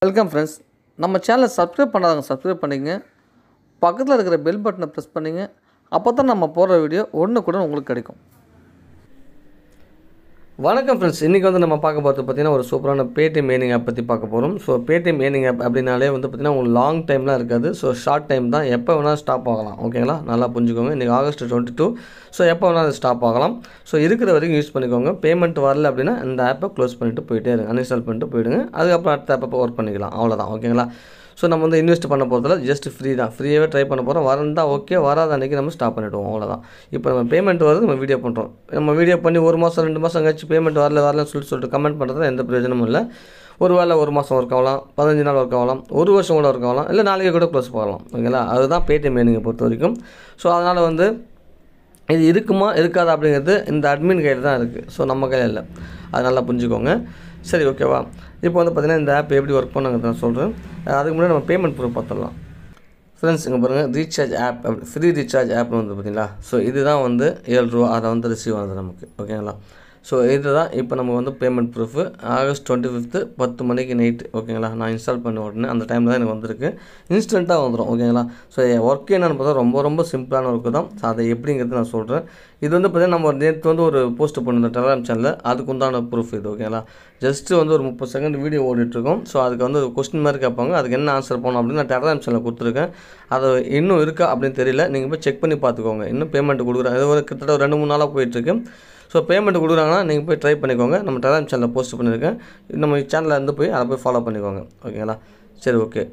welcome friends நம்ம சேனலை subscribe பண்ணாதவங்க சப்ஸ்கிரைப் பண்ணிக்கங்க பக்கத்தில் இருக்கிற பெல் பட்டனை ப்ரெஸ் பண்ணிங்க அப்போ தான் நம்ம போடுற வீடியோ ஒன்று கூட உங்களுக்கு கிடைக்கும் வணக்கம் ஃப்ரெண்ட்ஸ் இன்றைக்கி வந்து நம்ம பார்க்க போகிறது பார்த்தீங்கன்னா ஒரு சூப்பரான பேடிஎம் ஏர்னிங் ஆப் பற்றி பார்க்க போகிறோம் ஸோ பேடிஎம் ஏர்னிங் ஆப் அப்படின்னாலே வந்து பார்த்திங்கன்னா உங்களுக்கு லாங் டைம்லாம் இருக்காது ஸோ ஷார்ட் டைம் தான் எப்போ வேணால் ஸ்டாப் ஆகலாம் ஓகேங்களா நல்லா புரிஞ்சுக்கோங்க இன்றைக்கி ஆகஸ்ட் டுவெண்ட்டி டூ ஸோ எப்போ வேணால் அது ஸ்டாப் ஆகலாம் ஸோ இருக்கிற வரைக்கும் யூஸ் பண்ணிக்கோங்க பேமெண்ட் வரல அப்படின்னா இந்த ஆப்பை க்ளோஸ் பண்ணிவிட்டு போயிட்டே இருங்க அன்இன்ஸ்டால் பண்ணிட்டு போயிடுங்க அதுக்கப்புறம் அடுத்த ஆப்பை ஒர்க் பண்ணிக்கலாம் அவ்வளோதான் ஓகேங்களா ஸோ நம்ம வந்து இன்வெஸ்ட் பண்ண போகிறதுல ஜஸ்ட் ஃப்ரீ தான் ஃப்ரீயாகவே ட்ரை பண்ண போகிறோம் வரந்தா ஓகே வராத அன்றைக்கி நம்ம ஸ்டாப் பண்ணிவிடுவோம் அவ்வளோதான் இப்போ நம்ம பேமெண்ட் வருது நம்ம வீடியோ பண்ணுறோம் நம்ம வீடியோ பண்ணி ஒரு மாதம் ரெண்டு மாதம் கழிச்சு பேமெண்ட் வரல வரலன்னு சொல்லிட்டு சொல்லிட்டு கமெண்ட் பண்ணுறதுல எந்த பிரயோஜனமும் இல்லை ஒரு வேளை ஒரு மாதம் ஒர்க் ஆகலாம் பதினஞ்சு நாள் ஒர்க் ஆகலாம் ஒரு வருஷம் கூட ஒர்க் ஆகலாம் இல்லை நாளைக்கு கூட க்ளோஸ் போகலாம் ஓகேங்களா அதுதான் பேடிஎம் ஏனிங்கை பொறுத்த வரைக்கும் ஸோ அதனால் வந்து இது இருக்குமா இருக்காதா அப்படிங்கிறது இந்த அட்மின் கையில் தான் இருக்குது ஸோ நம்ம கையில் இல்லை அது நல்லா புரிஞ்சுக்கோங்க சரி ஓகேவா இப்போ வந்து பார்த்திங்கன்னா இந்த ஆப் எப்படி ஒர்க் பண்ணுங்கிறது நான் சொல்கிறேன் அதுக்கு முன்னாடி நம்ம பேமெண்ட் ப்ரூஃப் பார்த்துடலாம் ஃப்ரெண்ட்ஸ் இங்கே பாருங்கள் ரீசார்ஜ் ஆப் ஃப்ரீ ரீசார்ஜ் ஆப்னு வந்து பார்த்தீங்களா ஸோ இதுதான் வந்து ஏழு ரூபா அதை வந்து ரிசீவ் ஆகுது நமக்கு ஓகேங்களா ஸோ இதுதான் இப்போ நம்ம வந்து payment proof August twenty fifth பத்து மணிக்கு நைட்டு ஓகேங்களா நான் இன்ஸ்டால் பண்ண உடனே அந்த டைமில் தான் எனக்கு வந்திருக்கு இன்ஸ்டண்ட்டாக வந்துடும் ஓகேங்களா ஸோ ஒர்க் என்னென்னு பார்த்தா ரொம்ப ரொம்ப சிம்பிளான ஒர்க்கு தான் ஸோ அதை எப்படிங்கிறது நான் சொல்கிறேன் இது வந்து பார்த்தீங்கன்னா நம்ம நேற்று வந்து ஒரு போஸ்ட் பண்ணிருந்தோம் டெலிகிராம் சேனலில் அதுக்கு உண்டான ப்ரூஃப் இது ஓகேங்களா ஜஸ்ட்டு வந்து ஒரு முப்பது செகண்ட் வீடியோ ஓடிட்டுருக்கோம் ஸோ அதுக்கு வந்து ஒரு கொஸ்டின் மாதிரி கேட்பாங்க அதுக்கு என்ன ஆன்சர் பண்ணணும் அப்படின்னு நான் டெலிகிராம் சேனலில் கொடுத்துருக்கேன் அது இன்னும் இருக்கா அப்படின்னு தெரியல நீங்கள் போய் செக் பண்ணி பார்த்துக்கோங்க இன்னும் பேமெண்ட் கொடுக்குறேன் இது ஒரு கிட்டத்தட்ட ஒரு ரெண்டு மூணு நாளாக போயிட்டுருக்கு ஸோ பேமெண்ட் கொடுக்குறாங்கன்னா நீங்கள் போய் ட்ரை பண்ணிக்கோங்க நம்ம டெலிகிராம் சேனலில் போஸ்ட் பண்ணியிருக்கேன் நம்ம சேனலில் இருந்து போய் அதை போய் ஃபாலோ பண்ணிக்கோங்க ஓகேங்களா சரி ஓகே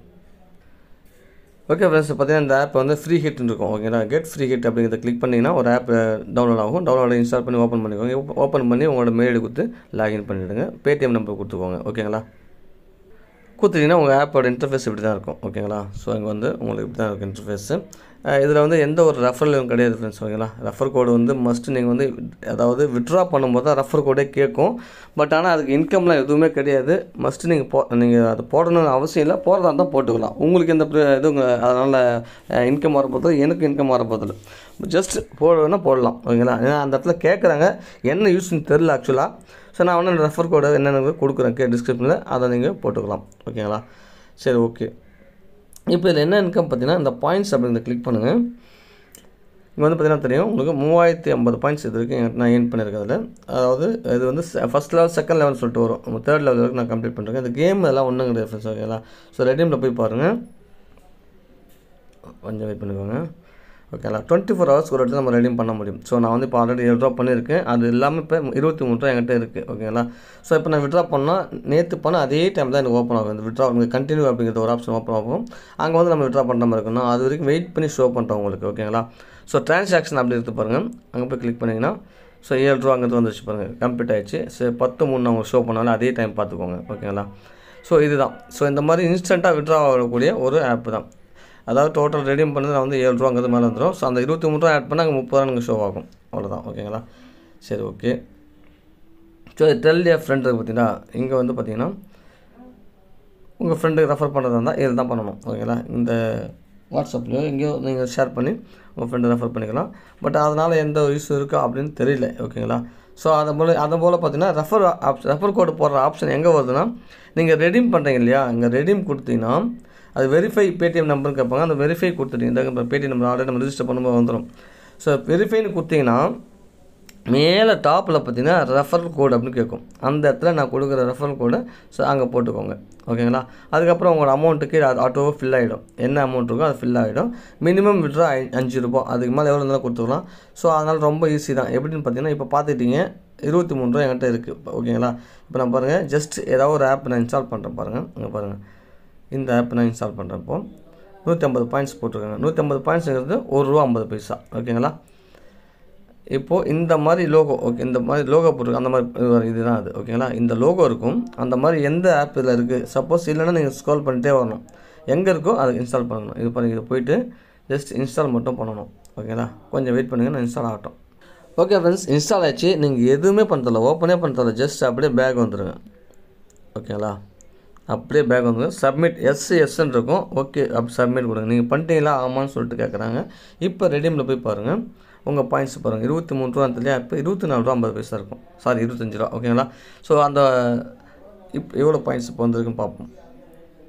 ஓகே ஃப்ரெண்ட்ஸ் பார்த்தீங்கன்னா இந்த ஆப் வந்து ஃப்ரீ ஹிட்னு இருக்கும் ஓகேங்களா கெட் ஃப்ரீ ஹிட் அப்படிங்கிறத கிளிக் பண்ணிங்கன்னா ஒரு ஆப் டவுன்லோட் ஆகும் டவுன்லோட் இன்ஸ்டால் பண்ணி ஓப்பன் பண்ணிக்கோங்க ஓப்பன் பண்ணி உங்களோட மெயில் கொடுத்து லாகின் பண்ணிவிடுங்க பேடிஎம் நம்பர் கொடுத்துக்கோங்க ஓகேங்களா கொடுத்துட்டிங்கன்னா உங்கள் ஆப்போட இன்டர்ஃபேஸ் இப்படி தான் இருக்கும் ஓகேங்களா ஸோ இங்கே வந்து உங்களுக்கு இப்படி தான் இருக்கும் இன்டர்ஃபேஸு இதில் வந்து எந்த ஒரு ரெஃபரலும் கிடையாது ஃப்ரெண்ட்ஸ் ஓகேங்களா ரெஃபர் கோடு வந்து மஸ்ட்டு நீங்கள் வந்து அதாவது விட்ரா பண்ணும்போது தான் ரெஃபர் கோடே கேட்கும் பட் ஆனால் அதுக்கு இன்கம்லாம் எதுவுமே கிடையாது மஸ்ட்டு நீங்கள் போ நீங்கள் அது போடணும்னு அவசியம் இல்லை போகிறதா இருந்தால் போட்டுக்கலாம் உங்களுக்கு எந்த இது அதனால் இன்கம் வரப்போதில்லை எனக்கு இன்கம் வரப்போதில்லை ஜஸ்ட் போடணும்னா போடலாம் ஓகேங்களா ஏன்னா அந்த இடத்துல கேட்குறாங்க என்ன யூஸ்னு தெரில ஆக்சுவலாக ஸோ நான் வந்து ரெஃபர் கோடு என்னென்ன கொடுக்குறேன் கே டிஸ்கிரிப்ஷனில் அதை நீங்கள் போட்டுக்கலாம் ஓகேங்களா சரி ஓகே இப்போ இதில் என்ன இன்கம் பார்த்தீங்கன்னா இந்த பாயிண்ட்ஸ் அப்படிங்கிறத கிளிக் பண்ணுங்கள் இங்கே வந்து பார்த்தீங்கன்னா தெரியும் உங்களுக்கு மூவாயிரத்தி ஐம்பது பாயிண்ட்ஸ் இது வரைக்கும் நான் ஏர்ன் பண்ணியிருக்கேன் அதில் அதாவது இது வந்து ஃபஸ்ட் லெவல் செகண்ட் லெவல் சொல்லிட்டு வரும் நம்ம தேர்ட் லெவல் வரைக்கும் நான் கம்ப்ளீட் பண்ணிருக்கேன் இந்த கேம் எல்லாம் ஒன்றும் கிடையாது ஃப்ரெண்ட்ஸ் ஓகேங்களா ஸோ ரெடீமில் போய் பாருங்கள் கொஞ்சம் வெயிட் பண்ணிக்கோங்க ஓகேங்களா டுவெண்ட்டி ஃபோர் ஹவர்ஸ் ஒரு இடத்துல நம்ம ரெடியும் பண்ண முடியும் ஸோ நான் வந்து இப்போ ஆல்ரெடி ஏழு ரூபா பண்ணியிருக்கேன் அது எல்லாமே இப்போ இருபத்தி மூணு ரூபா என்கிட்ட இருக்குது ஓகேங்களா ஸோ இப்போ நான் விட்ரா பண்ணால் நேற்று பண்ணால் அதே டைம் தான் எனக்கு ஓப்பன் ஆகும் இந்த விட்ரா உங்களுக்கு கண்டினியூ அப்படிங்கிற ஒரு ஆப்ஷன் ஓப்பன் ஆகும் அங்கே வந்து நம்ம விட்ரா பண்ணுற மாதிரி இருக்கணும் அது வரைக்கும் வெயிட் பண்ணி ஷோ பண்ணுறோம் உங்களுக்கு ஓகேங்களா ஸோ ட்ரான்சாக்ஷன் அப்படி எடுத்து பாருங்கள் அங்கே போய் கிளிக் பண்ணிங்கன்னா ஸோ ஏழு ரூபா அங்கே வந்துருச்சு பாருங்கள் கம்ப்ளீட் ஆயிடுச்சு ஸோ பத்து மூணு அவங்க ஷோ பண்ணாலும் அதே டைம் பார்த்துக்கோங்க ஓகேங்களா ஸோ இதுதான் ஸோ இந்த மாதிரி இன்ஸ்டண்ட்டாக விட்ரா ஆகக்கூடிய ஒரு ஆப் தான் அதாவது டோட்டல் ரெடியும் பண்ணது நான் வந்து ஏழு ரூபாங்கிறது மேலே வந்துடும் ஸோ அந்த இருபத்தி மூணு ரூபா ஆட் பண்ணால் அங்கே முப்பது ரூபா எனக்கு ஷோ ஆகும் அவ்வளோதான் ஓகேங்களா சரி okay so tell a friend இருக்குது பார்த்தீங்கன்னா இங்கே வந்து பார்த்தீங்கன்னா உங்கள் ஃப்ரெண்டுக்கு ரெஃபர் பண்ணுறதா இருந்தால் இது தான் பண்ணணும் ஓகேங்களா இந்த வாட்ஸ்அப்லையோ எங்கேயோ நீங்கள் ஷேர் பண்ணி உங்கள் ஃப்ரெண்டு ரெஃபர் பண்ணிக்கலாம் பட் அதனால் எந்த யூஸ் இருக்கா அப்படின்னு தெரியல ஓகேங்களா ஸோ அதை போல் அதை போல் பார்த்தீங்கன்னா ரெஃபர் ஆப் ரெஃபர் கோடு போடுற ஆப்ஷன் எங்கே வருதுன்னா நீங்கள் ரெடீம் பண்ணுறீங்க இல்லையா இங்கே ரெடீம் கொடுத்தீங்கன்னா அது வெரிஃபை பேடிஎம் நம்பர்னு கேட்பாங்க அந்த வெரிஃபை கொடுத்துட்டீங்க இந்த பேடிஎம் நம்பர் ஆல்ரெடி நம்ம ரிஜிஸ்டர் பண்ணும்போது வந்துடும் ஸோ வெரிஃபைன்னு கொடுத்தீங்கன்னா மேலே டாப்பில் பார்த்தீங்கன்னா ரெஃபரல் கோடு அப்படின்னு கேட்கும் அந்த இடத்துல நான் கொடுக்குற ரெஃபரல் கோடை ஸோ அங்கே போட்டுக்கோங்க ஓகேங்களா அதுக்கப்புறம் உங்களோட அமௌண்ட்டுக்கு அது ஆட்டோவாக ஃபில் ஆகிடும் என்ன அமௌண்ட் இருக்கோ அது ஃபில் ஆகிடும் மினிமம் விட்ரா அஞ்சு ரூபா அதுக்கு மேலே எவ்வளோ இருந்தாலும் கொடுத்துக்கலாம் ஸோ அதனால் ரொம்ப ஈஸி தான் எப்படின்னு பார்த்தீங்கன்னா இப்போ பார்த்துட்டீங்க இருபத்தி மூணு ரூபா என்கிட்ட இருக்குது ஓகேங்களா இப்போ நான் பாருங்கள் ஜஸ்ட் ஏதாவது ஒரு ஆப் நான் இன்ஸ்டால் பண்ணுறேன் பாருங்கள் இங்கே பாருங்கள் இந்த ஆப் நான் இன்ஸ்டால் பண்ணுறப்போ நூற்றி ஐம்பது பாயிண்ட்ஸ் போட்டிருக்காங்க நூற்றி ஐம்பது பாயிண்ட்ஸுங்கிறது ஒரு ரூபா ஐம்பது பைசா ஓகேங்களா இப்போது இந்த மாதிரி லோகோ ஓகே இந்த மாதிரி லோகோ போட்டிருக்கு அந்த மாதிரி இதுதான் அது ஓகேங்களா இந்த லோகோ இருக்கும் அந்த மாதிரி எந்த ஆப் இதில் இருக்குது சப்போஸ் இல்லைன்னா நீங்கள் ஸ்க்ரோல் பண்ணிட்டே வரணும் எங்கே இருக்கோ அதை இன்ஸ்டால் பண்ணணும் இது பண்ணி இது போயிட்டு ஜஸ்ட் இன்ஸ்டால் மட்டும் பண்ணணும் ஓகேங்களா கொஞ்சம் வெயிட் பண்ணுங்கள் நான் இன்ஸ்டால் ஆகட்டும் ஓகே ஃப்ரெண்ட்ஸ் இன்ஸ்டால் ஆச்சு நீங்கள் எதுவுமே பண்ணுறதில்ல ஓப்பனே பண்ணுறதில்ல ஜஸ்ட் அப்படியே பேக் வந்துடுங்க ஓகேங்களா அப்படியே பேக் வந்துடும் சப்மிட் எஸ் எஸ்ன்னு இருக்கும் ஓகே அப் சப்மிட் கொடுங்க நீங்கள் பண்ணிட்டீங்களா ஆமான்னு சொல்லிட்டு கேட்குறாங்க இப்போ ரெடிமில் போய் பாருங்கள் உங்கள் பாயிண்ட்ஸ் பாருங்கள் இருபத்தி மூணு ரூபா இல்லையா இப்போ இருபத்தி நாலு ரூபா ஐம்பது பைசா இருக்கும் சாரி இருபத்தஞ்சி ரூபா ஓகேங்களா ஸோ அந்த இப் எவ்வளோ பாயிண்ட்ஸ் இப்போ வந்திருக்குன்னு பார்ப்போம்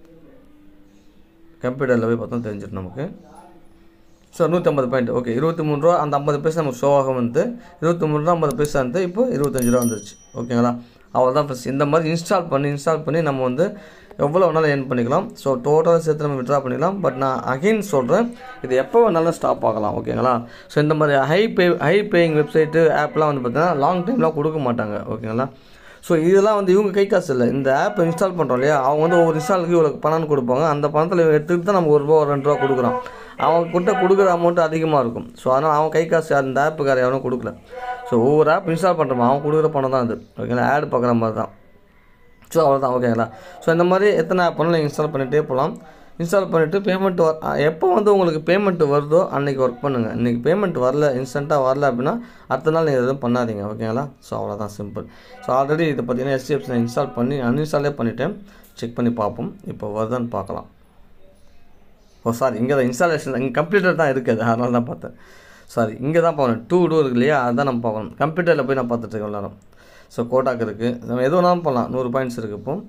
கம்ப்யூட்டரில் போய் பார்த்தா தெரிஞ்சிடும் நமக்கு ஸோ நூற்றம்பது பாயிண்ட் ஓகே இருபத்தி மூணு ரூபா அந்த ஐம்பது பைசா நமக்கு ஷோ ஆக வந்து இருபத்தி மூணு ரூபா ஐம்பது பைசா வந்து இப்போ இருபத்தஞ்சு ரூபா வந்துருச்சு ஓகேங்களா அவ்வளோதான் ஃபஸ்ட் இந்த மாதிரி இன்ஸ்டால் பண்ணி இன்ஸ்டால் பண்ணி நம்ம வந்து எவ்வளோ வேணாலும் ஏர்ன் பண்ணிக்கலாம் ஸோ டோட்டலாக சேர்த்து நம்ம விட்ரா பண்ணிக்கலாம் பட் நான் அகைன் சொல்கிறேன் இது எப்போ வேணாலும் ஸ்டாப் ஆகலாம் ஓகேங்களா ஸோ இந்த மாதிரி high pay high paying website ஆப்லாம் வந்து பார்த்தீங்கன்னா லாங் டைம்லாம் கொடுக்க மாட்டாங்க ஓகேங்களா ஸோ இதெல்லாம் வந்து இவங்க கை காசு இல்லை இந்த ஆப்பை இன்ஸ்டால் பண்ணுறோம் இல்லையா அவங்க வந்து ஒவ்வொரு இன்ஸ்டாலுக்கு இவ்வளோ பணம் கொடுப்பாங்க அந்த பணத்தில் எடுத்துக்கிட்டு தான் நம்ம ஒரு ரூபா ஒரு ரெண்டு ரூபா கொடுக்குறோம் அவங்க கிட்ட கொடுக்குற அமௌண்ட் அதிகமாக இருக்கும் ஸோ அதனால் அவன் கை காசு அந்த ஆப்புக்கார எவனும் கொடுக்கல ஸோ ஒவ்வொரு ஆப் இன்ஸ்டால் பண்ணுறோமா அவன் கொடுக்குற பணம் தான் அது ஓகேங்களா ஆட் பார்க்குற மாதிரி தான் ஸோ அவ்வளோதான் ஓகேங்களா ஸோ இந்த மாதிரி எத்தனை ஆப் வேணாலும் இன்ஸ்டால் பண்ணிகிட்டே போகலாம் இன்ஸ்டால் பண்ணிவிட்டு பேமெண்ட் வர எப்போ வந்து உங்களுக்கு பேமெண்ட் வருதோ அன்றைக்கி ஒர்க் பண்ணுங்கள் இன்றைக்கி பேமெண்ட் வரல இன்ஸ்டண்ட்டாக வரல அப்படின்னா அடுத்த நாள் நீங்கள் எதுவும் பண்ணாதீங்க ஓகேங்களா ஸோ அவ்வளோதான் சிம்பிள் ஸோ ஆல்ரெடி இதை பார்த்தீங்கன்னா எஸ்டிஎஃப்சி நான் இன்ஸ்டால் பண்ணி அன்இன்ஸ்டாலே பண்ணிவிட்டேன் செக் பண்ணி பார்ப்போம் இப்போ வருதான்னு பார்க்கலாம் ஓ சாரி இங்கே தான் இன்ஸ்டாலேஷன் இங்கே கம்ப்யூட்டர் தான் இருக்குது அதனால தான் பார்த்தேன் சாரி இங்கே தான் பார்க்கணும் டூ டூ இருக்கு இல்லையா அதுதான் நம்ம பார்க்கணும் கம்ப்யூட்டரில் போய் நான் பார்த்துட்டு இருக்கேன் எல்லாரும் ஸோ கோட்டாக் இருக்குது நம்ம எது வேணாலும் பண்ணலாம் நூறு பாயிண்ட்ஸ் இருக்குது இப்போ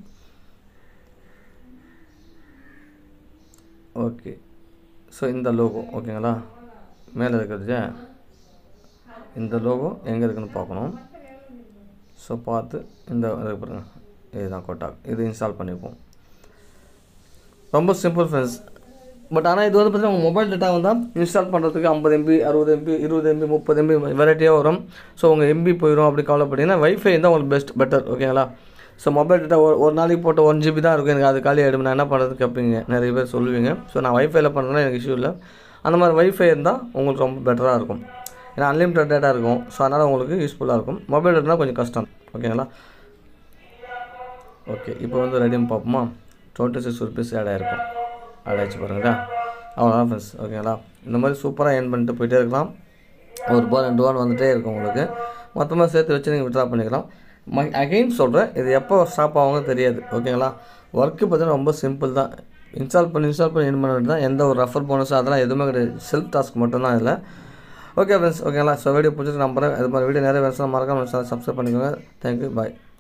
ஓகே ஸோ இந்த லோகோ ஓகேங்களா மேலே இருக்கிறது இந்த லோகோ எங்கே இருக்குன்னு பார்க்கணும் ஸோ பார்த்து இந்த இருக்கு பாருங்க இதுதான் கோட்டாக் இது இன்ஸ்டால் பண்ணிப்போம் ரொம்ப சிம்பிள் ஃப்ரெண்ட்ஸ் பட் ஆனால் இது வந்து பார்த்தீங்கன்னா உங்கள் மொபைல் டேட்டா வந்தால் இன்ஸ்டால் பண்ணுறதுக்கு ஐம்பது எம்பி அறுபது எம்பி இருபது எம்பி முப்பது எம்பி வெரைட்டியாக வரும் ஸோ உங்கள் எம்பி போயிடும் அப்படி கவலைப்பட்டீங்கன்னா வைஃபை தான் உங்களுக்கு பெஸ்ட் பெட்டர் ஓகேங்களா ஸோ மொபைல் டேட்டா ஒரு ஒரு நாளைக்கு போட்ட ஒன் ஜிபி தான் இருக்கும் எனக்கு அது காலி ஆகிடும் நான் என்ன பண்ணுறது கேட்பீங்க நிறைய பேர் சொல்லுவீங்க ஸோ நான் வைஃபைல பண்ணுறதுனா எனக்கு இஷ்யூ இல்லை அந்த மாதிரி வைஃபை இருந்தால் உங்களுக்கு ரொம்ப பெட்டராக இருக்கும் ஏன்னா அன்லிமிட்டட் டேட்டா இருக்கும் ஸோ அதனால் உங்களுக்கு யூஸ்ஃபுல்லாக இருக்கும் மொபைல் டேட்டா கொஞ்சம் கஷ்டம் ஓகேங்களா ஓகே இப்போ வந்து ரெடியும் பார்ப்போமா டுவெண்ட்டி சிக்ஸ் ருபீஸ் ஆட் ஆகிருக்கும் ஆட் ஆகிடுச்சு பாருங்களா அவ்வளோதான் ஃப்ரெண்ட்ஸ் ஓகேங்களா இந்த மாதிரி சூப்பராக ஏர்ன் பண்ணிட்டு போயிட்டே இருக்கலாம் ஒரு ரூபா ரெண்டு ரூபான்னு வந்துகிட்டே இருக்கும் உங்களுக்கு மொத்தமாக சேர்த்து வச்சு நீங்கள் விட்ரா பண்ணிக்கலாம் ம அகெயின் சொல்கிறேன் இது எப்போ ஸ்டாப் ஆகுங்க தெரியாது ஓகேங்களா ஒர்க்கு பார்த்தீங்கன்னா ரொம்ப சிம்பிள் தான் இன்ஸ்டால் பண்ணி இன்ஸ்டால் பண்ணி ஏர்ன் பண்ண வேண்டியது தான் எந்த ஒரு ரெஃபர் போனஸ் அதெல்லாம் எதுவுமே கிடையாது செல்ஃப் டாஸ்க் மட்டும்தான் இதில் ஓகே ஃப்ரெண்ட்ஸ் ஓகேங்களா ஸோ வீடியோ பிடிச்சிட்டு நம்புறேன் இது மாதிரி வீடியோ நிறைய வேணும் மறக்காம சப்ஸ்கிரைப் பண்ணிக்கோங்க தேங்க்யூ பாய்